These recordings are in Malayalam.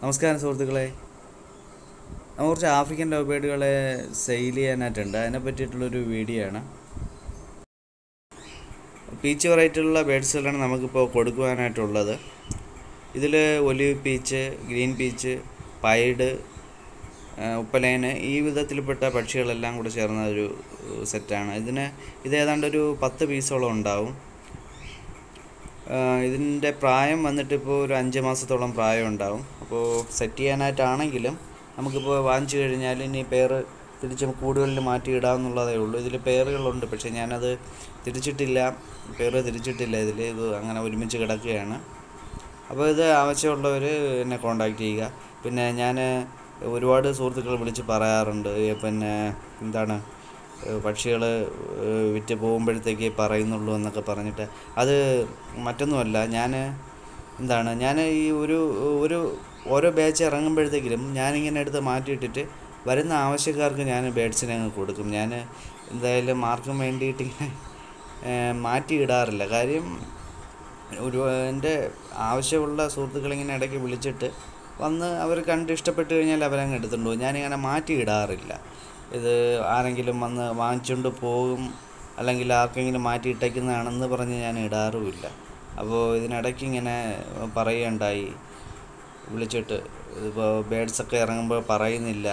നമസ്കാരം സുഹൃത്തുക്കളെ നമ്മൾ കുറച്ച് ആഫ്രിക്കൻ ലവ് ബേഡുകളെ സെയിൽ ചെയ്യാനായിട്ടുണ്ട് അതിനെ പറ്റിയിട്ടുള്ളൊരു വീഡിയോ ആണ് പീച്ച് വെറൈറ്റിയുള്ള ബേഡ്സുകളാണ് നമുക്കിപ്പോൾ കൊടുക്കുവാനായിട്ടുള്ളത് ഇതിൽ olive peach green peach pied ഉപ്പലേന് ഈ വിധത്തിൽപ്പെട്ട പക്ഷികളെല്ലാം കൂടെ ചേർന്ന ഒരു സെറ്റാണ് ഇതിന് ഇത് ഏതാണ്ട് ഒരു പത്ത് പീസോളം ഉണ്ടാവും ഇതിൻ്റെ പ്രായം വന്നിട്ട് ഇപ്പോൾ ഒരു അഞ്ച് മാസത്തോളം പ്രായം ഉണ്ടാവും അപ്പോൾ സെറ്റ് ചെയ്യാനായിട്ടാണെങ്കിലും നമുക്കിപ്പോൾ വാങ്ങിച്ചു കഴിഞ്ഞാൽ ഇനി പേര് തിരിച്ച് കൂടുതലിൽ മാറ്റി ഇടാമെന്നുള്ളതേ ഉള്ളൂ ഇതിൽ പേറുകളുണ്ട് പക്ഷേ ഞാനത് തിരിച്ചിട്ടില്ല പേര് തിരിച്ചിട്ടില്ല ഇതിൽ ഇത് അങ്ങനെ ഒരുമിച്ച് കിടക്കുകയാണ് അപ്പോൾ ഇത് ആവശ്യമുള്ളവർ എന്നെ കോണ്ടാക്ട് ചെയ്യുക പിന്നെ ഞാൻ ഒരുപാട് സുഹൃത്തുക്കൾ വിളിച്ച് പറയാറുണ്ട് പിന്നെ എന്താണ് പക്ഷികൾ വിറ്റ് പോകുമ്പോഴത്തേക്ക് പറയുന്നുള്ളൂ എന്നൊക്കെ പറഞ്ഞിട്ട് അത് മറ്റൊന്നുമല്ല ഞാൻ എന്താണ് ഞാൻ ഈ ഒരു ഒരു ഓരോ ബാച്ച് ഇറങ്ങുമ്പോഴത്തേക്കിലും ഞാനിങ്ങനെ എടുത്ത് മാറ്റിയിട്ടിട്ട് വരുന്ന ആവശ്യക്കാർക്ക് ഞാൻ ബേഡ്സിനെ അങ്ങ് കൊടുക്കും ഞാൻ എന്തായാലും ആർക്കും വേണ്ടിയിട്ട് ഇങ്ങനെ മാറ്റി ഇടാറില്ല കാര്യം ഒരു എൻ്റെ ആവശ്യമുള്ള സുഹൃത്തുക്കളിങ്ങനെ ഇടയ്ക്ക് വിളിച്ചിട്ട് വന്ന് അവർ കണ്ട് ഇഷ്ടപ്പെട്ട് കഴിഞ്ഞാൽ അവരങ്ങ് എടുത്തുകൊണ്ട് പോകും ഞാനിങ്ങനെ മാറ്റി ഇടാറില്ല ഇത് ആരെങ്കിലും വന്ന് വാങ്ങിച്ചുകൊണ്ട് പോകും അല്ലെങ്കിൽ ആർക്കെങ്കിലും മാറ്റി ഇട്ടേക്കുന്നതാണെന്ന് പറഞ്ഞ് ഞാൻ ഇടാറുമില്ല അപ്പോൾ ഇതിനിടയ്ക്ക് ഇങ്ങനെ പറയുകയുണ്ടായി വിളിച്ചിട്ട് ഇതിപ്പോൾ ബേഡ്സൊക്കെ ഇറങ്ങുമ്പോൾ പറയുന്നില്ല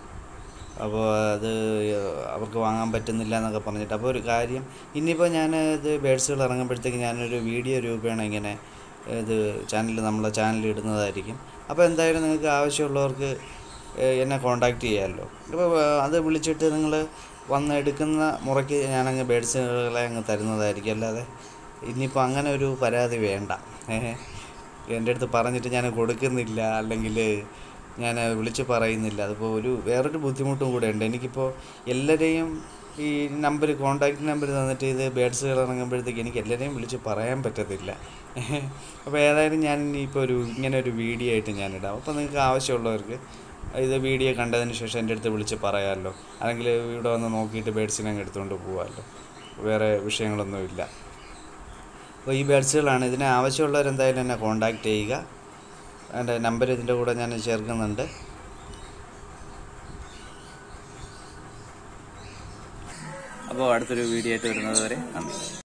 അപ്പോൾ അത് അവർക്ക് വാങ്ങാൻ പറ്റുന്നില്ല എന്നൊക്കെ പറഞ്ഞിട്ട് അപ്പോൾ ഒരു കാര്യം ഇനിയിപ്പോൾ ഞാൻ ഇത് ബേഡ്സുകൾ ഇറങ്ങുമ്പോഴത്തേക്ക് ഞാനൊരു വീഡിയോ രൂപേണ ഇങ്ങനെ ഇത് ചാനലിൽ നമ്മളെ ചാനലിൽ ഇടുന്നതായിരിക്കും അപ്പോൾ എന്തായാലും നിങ്ങൾക്ക് ആവശ്യമുള്ളവർക്ക് എന്നെ കോണ്ടാക്ട് ചെയ്യാമല്ലോ അപ്പോൾ അത് വിളിച്ചിട്ട് നിങ്ങൾ വന്ന് എടുക്കുന്ന മുറയ്ക്ക് ഞാനങ്ങ് ബേഡ്സുകളെ അങ്ങ് തരുന്നതായിരിക്കും അല്ലാതെ ഇനിയിപ്പോൾ അങ്ങനെ ഒരു പരാതി വേണ്ട എൻ്റെ അടുത്ത് പറഞ്ഞിട്ട് ഞാൻ കൊടുക്കുന്നില്ല അല്ലെങ്കിൽ ഞാൻ വിളിച്ച് പറയുന്നില്ല അതിപ്പോൾ ഒരു വേറൊരു ബുദ്ധിമുട്ടും കൂടെ ഉണ്ട് എനിക്കിപ്പോൾ എല്ലാവരെയും ഈ നമ്പർ കോണ്ടാക്ട് നമ്പർ തന്നിട്ട് ഇത് ബേഡ്സുകൾ ഇറങ്ങുമ്പോഴത്തേക്ക് എനിക്ക് എല്ലാവരെയും വിളിച്ച് പറയാൻ പറ്റത്തില്ല അപ്പോൾ ഏതായാലും ഞാൻ ഇനിയിപ്പോൾ ഒരു ഇങ്ങനെ ഒരു വീഡിയോ ആയിട്ട് ഞാനിടാം അപ്പോൾ നിങ്ങൾക്ക് ആവശ്യമുള്ളവർക്ക് ഇത് വീഡിയോ കണ്ടതിന് ശേഷം എൻ്റെ അടുത്ത് വിളിച്ച് പറയാമല്ലോ അല്ലെങ്കിൽ ഇവിടെ വന്ന് നോക്കിയിട്ട് ബേഡ്സിനെ അങ്ങ് എടുത്തുകൊണ്ട് പോകാമല്ലോ വേറെ വിഷയങ്ങളൊന്നുമില്ല അപ്പോൾ ഈ ബേഡ്സുകളാണ് ഇതിന് ആവശ്യമുള്ളവർ എന്തായാലും എന്നെ കോണ്ടാക്ട് ചെയ്യുക എൻ്റെ നമ്പർ ഇതിൻ്റെ കൂടെ ഞാൻ ചേർക്കുന്നുണ്ട് അപ്പോൾ അടുത്തൊരു വീഡിയോ ആയിട്ട് വരുന്നത് വരെ നന്ദി